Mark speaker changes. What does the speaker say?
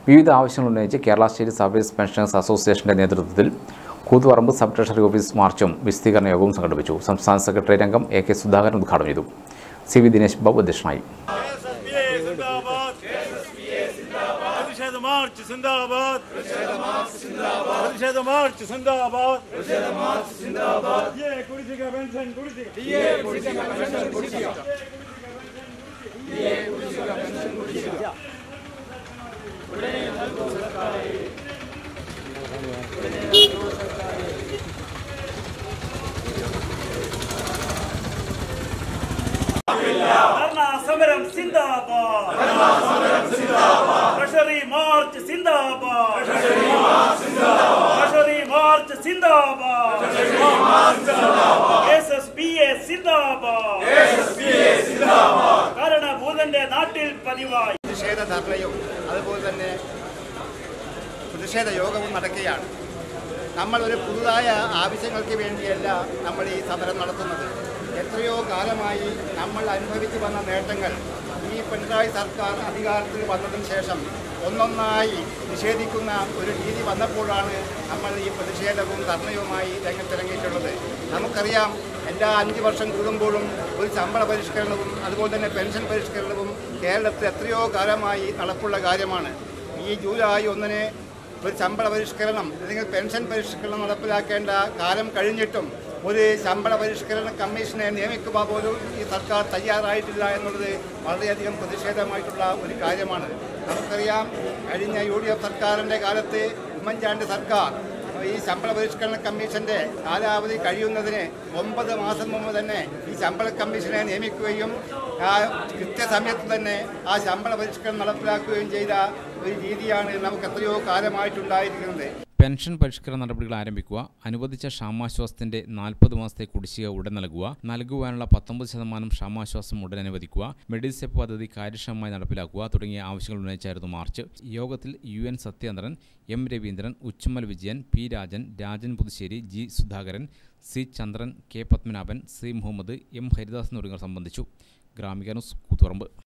Speaker 1: വിവിധ ആവശ്യങ്ങൾ ഉന്നയിച്ച് കേരള സ്റ്റേറ്റ് സർവീസ് പെൻഷനേഴ്സ് അസോസിയേഷന്റെ നേതൃത്വത്തിൽ കൂത്തുപറമ്പ് സബ് ട്രഷറി ഓഫീസ് മാർച്ചും വിശദീകരണ യോഗവും സംഘടിപ്പിച്ചു സംസ്ഥാന സെക്രട്ടേറിയറ്റ് അംഗം എ കെ സുധാകരൻ ഉദ്ഘാടനം ചെയ്തു സി വി ദിനേശ് ബാബു അധ്യക്ഷനായി
Speaker 2: പ്രതിഷേധ മാർച്ച് സിന്ദാബാദ് പ്രതിഷേധ മാർച്ച് സിന്ദാബാദ് ഡിഎ കുടിശ്ശിക പെൻഷൻ കുടിശ്ശിക ധർണാ സമരം സിന്ദാബാദ് ട്രഷറി മാർച്ച് സിന്ദാബാദ് ട്രഷറി മാർച്ച് സിന്ദാബാദ് എസ് എസ് പി എ സിന്ദാബാദ് കാരണഭൂതന്റെ നാട്ടിൽ പതിവായി
Speaker 3: പ്രതിഷേധ ധർണയും അതുപോലെ തന്നെ പ്രതിഷേധ യോഗവും നടക്കുകയാണ് നമ്മൾ ഒരു പുതുതായ ആവശ്യങ്ങൾക്ക് വേണ്ടിയല്ല നമ്മൾ ഈ സമരം നടത്തുന്നത് എത്രയോ കാലമായി നമ്മൾ അനുഭവിച്ചു വന്ന നേട്ടങ്ങൾ ഈ പിണറായി സർക്കാർ അധികാരത്തിൽ വന്നതിന് ശേഷം ഒന്നൊന്നായി നിഷേധിക്കുന്ന ഒരു രീതി വന്നപ്പോഴാണ് നമ്മൾ ഈ പ്രതിഷേധവും ധർണയുമായി രംഗത്തിറങ്ങിയിട്ടുള്ളത് നമുക്കറിയാം എല്ലാ അഞ്ച് വർഷം കൂടുമ്പോഴും ഒരു ശമ്പള പരിഷ്കരണവും അതുപോലെ തന്നെ പെൻഷൻ പരിഷ്കരണവും കേരളത്തിൽ എത്രയോ കാലമായി നടപ്പുള്ള കാര്യമാണ് ഈ ജൂലൈ ഒന്നിന് ഒരു ശമ്പള പരിഷ്കരണം അല്ലെങ്കിൽ പെൻഷൻ പരിഷ്കരണം നടപ്പിലാക്കേണ്ട കാലം കഴിഞ്ഞിട്ടും ഒരു ശമ്പള പരിഷ്കരണ കമ്മീഷനെ നിയമിക്കുക പോലും ഈ സർക്കാർ തയ്യാറായിട്ടില്ല എന്നുള്ളത് വളരെയധികം പ്രതിഷേധമായിട്ടുള്ള ഒരു കാര്യമാണ് നമുക്കറിയാം കഴിഞ്ഞ യു ഡി എഫ് സർക്കാരിൻ്റെ കാലത്ത് ഉമ്മൻചാണ്ടി സർക്കാർ ഈ ശമ്പള പരിഷ്കരണ കമ്മീഷന്റെ കാലാവധി കഴിയുന്നതിന് ഒമ്പത് മാസം മുമ്പ് തന്നെ ഈ ശമ്പള കമ്മീഷനെ നിയമിക്കുകയും ആ കൃത്യസമയത്ത് തന്നെ ആ ശമ്പള പരിഷ്കരണം നടപ്പിലാക്കുകയും ചെയ്ത ഒരു രീതിയാണ് നമുക്ക് എത്രയോ കാലമായിട്ടുണ്ടായിരിക്കുന്നത്
Speaker 4: പെൻഷൻ പരിഷ്കരണ നടപടികൾ ആരംഭിക്കുക അനുവദിച്ച ക്ഷാമാശ്വാസത്തിന്റെ നാൽപ്പത് മാസത്തെ കുടിശ്ശിക ഉടൻ നൽകുക നൽകുവാനുള്ള പത്തൊമ്പത് ശതമാനം ക്ഷാമാശ്വാസം ഉടൻ അനുവദിക്കുക മെഡിസെപ്പ് പദ്ധതി കാര്യക്ഷമമായി നടപ്പിലാക്കുക തുടങ്ങിയ ആവശ്യങ്ങൾ ഉന്നയിച്ചായിരുന്നു മാർച്ച് യോഗത്തിൽ U N Sathyendran M Raveendran Uchummal Vijayan P Rajan Rajan Puthussery G Sudhakaran C Chandran K Padmanabhan C Muhammad M Haridas തുടങ്ങിയവർ സംബന്ധിച്ചു ഗ്രാമിക ന്യൂസ് കൂത്തുപറമ്പ്